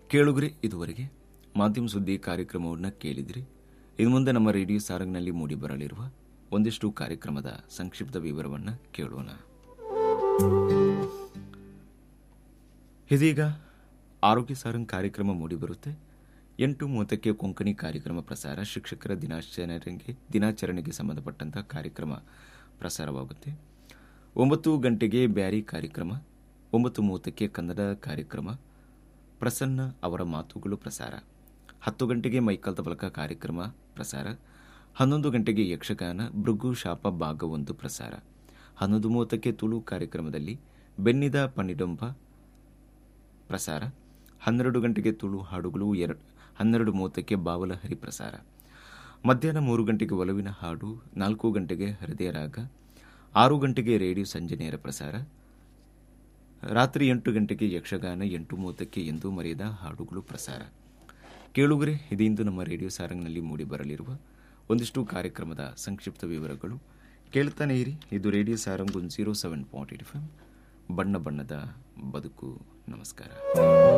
ಕೇಳುಗರೆ ಇದುವರೆಗೆ ಮಾಧ್ಯಮ ಸುದ್ದಿ ಕಾರ್ಯಕ್ರಮವನ್ನು ಕೇಳಿದಿರಿ ಇನ್ನು ಮುಂದೆ ನಮ್ಮ ರೇಡಿಯೋ ಸಾರಂಗ್ನಲ್ಲಿ ಮೂಡಿಬರಲಿರುವ ಒಂದಿಷ್ಟು ಕಾರ್ಯಕ್ರಮದ ಸಂಕ್ಷಿಪ್ತ ವಿವರವನ್ನು ಕೇಳೋಣ ಇದೀಗ ಆರೋಗ್ಯ ಸಾರಂಗ್ ಕಾರ್ಯಕ್ರಮ ಮೂಡಿಬರುತ್ತೆ ಎಂಟು ಮೂವತ್ತಕ್ಕೆ ಕೊಂಕಣಿ ಕಾರ್ಯಕ್ರಮ ಪ್ರಸಾರ ಶಿಕ್ಷಕರ ದಿನಾಚರಣೆಗೆ ದಿನಾಚರಣೆಗೆ ಸಂಬಂಧಪಟ್ಟಂತಹ ಕಾರ್ಯಕ್ರಮ ಪ್ರಸಾರವಾಗುತ್ತೆ ಒಂಬತ್ತು ಗಂಟೆಗೆ ಬ್ಯಾರಿ ಕಾರ್ಯಕ್ರಮ ಒಂಬತ್ತು ಮೂವತ್ತಕ್ಕೆ ಕನ್ನಡ ಕಾರ್ಯಕ್ರಮ ಪ್ರಸನ್ನ ಅವರ ಮಾತುಗಳು ಪ್ರಸಾರ ಹತ್ತು ಗಂಟೆಗೆ ಮೈಕಲ್ ತಬಲಕ ಕಾರ್ಯಕ್ರಮ ಪ್ರಸಾರ ಹನ್ನೊಂದು ಗಂಟೆಗೆ ಯಕ್ಷಗಾನ ಭೃಗು ಶಾಪ ಭಾಗ ಒಂದು ಪ್ರಸಾರ ಹನ್ನೊಂದು ಮೂವತ್ತಕ್ಕೆ ತುಳು ಕಾರ್ಯಕ್ರಮದಲ್ಲಿ ಬೆನ್ನಿದ ಪನ್ನಿಡೊಂಬ ಪ್ರಸಾರ ಹನ್ನೆರಡು ಗಂಟೆಗೆ ತುಳು ಹಾಡುಗಳು ಎರಡು ಹನ್ನೆರಡು ಮೂವತ್ತಕ್ಕೆ ಬಾವಲಹರಿ ಪ್ರಸಾರ ಮಧ್ಯಾಹ್ನ ಮೂರು ಗಂಟೆಗೆ ಒಲವಿನ ಹಾಡು ನಾಲ್ಕು ಗಂಟೆಗೆ ಹೃದಯ ರಾಗ ಆರು ಗಂಟೆಗೆ ರೇಡಿಯೋ ಸಂಜನೆಯರ ಪ್ರಸಾರ ರಾತ್ರಿ ಎಂಟು ಗಂಟೆಗೆ ಯಕ್ಷಗಾನ ಎಂಟು ಮೂವತ್ತಕ್ಕೆ ಎಂದೂ ಮರೆಯದ ಹಾಡುಗಳು ಪ್ರಸಾರ ಕೇಳುಗರೆ ಇದೀಂದು ನಮ್ಮ ರೇಡಿಯೋ ಸಾರಂಗ್ನಲ್ಲಿ ಮೂಡಿಬರಲಿರುವ ಒಂದಿಷ್ಟು ಕಾರ್ಯಕ್ರಮದ ಸಂಕ್ಷಿಪ್ತ ವಿವರಗಳು ಕೇಳ್ತಾನೆ ಇರಿ ಇದು ರೇಡಿಯೋ ಸಾರಂಗ್ ಒಂದು zero seven point eight F ಬಣ್ಣ ಬಣ್ಣದ ಬದುಕು ನಮಸ್ಕಾರ